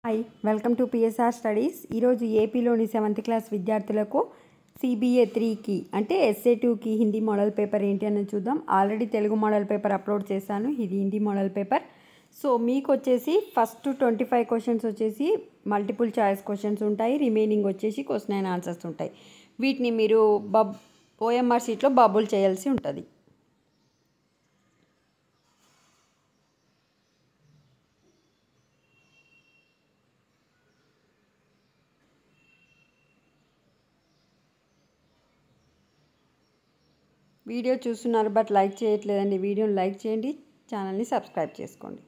hi welcome to PSR studies ఈరోజు ఏపీలోని seventh class విద్యార్థులకు సిబిఏ త్రీకి అంటే ఎస్ఏ టూకి హిందీ మోడల్ పేపర్ ఏంటి అని చూద్దాం already Telugu model paper upload చేశాను ఇది హిందీ మోడల్ పేపర్ సో మీకు వచ్చేసి ఫస్ట్ ట్వంటీ ఫైవ్ క్వశ్చన్స్ వచ్చేసి మల్టిపుల్ చాయిస్ క్వశ్చన్స్ ఉంటాయి రిమైనింగ్ వచ్చేసి క్వశ్చన్ అండ్ ఆన్సర్స్ ఉంటాయి వీటిని మీరు బబ్ ఓఎంఆర్ షీట్లో బబుల్ చేయాల్సి ఉంటుంది వీడియో చూస్తున్నారు బట్ లైక్ చేయట్లేదండి వీడియోని లైక్ చేయండి ఛానల్ని సబ్స్క్రైబ్ చేసుకోండి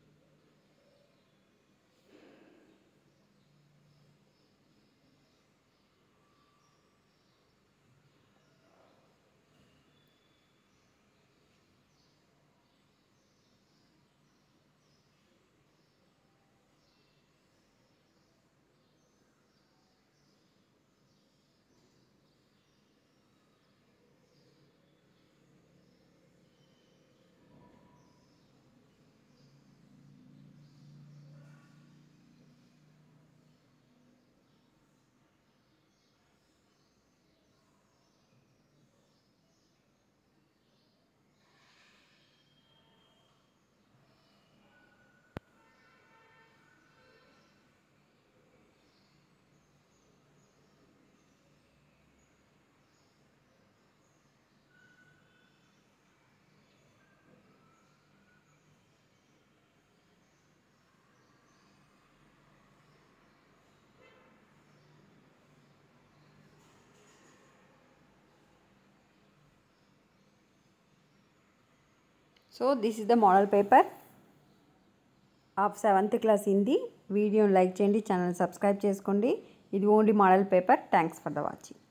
so this is the model paper of seventh class Hindi వీడియోని లైక్ చేయండి ఛానల్ సబ్స్క్రైబ్ చేసుకోండి ఇది only model paper thanks for the watching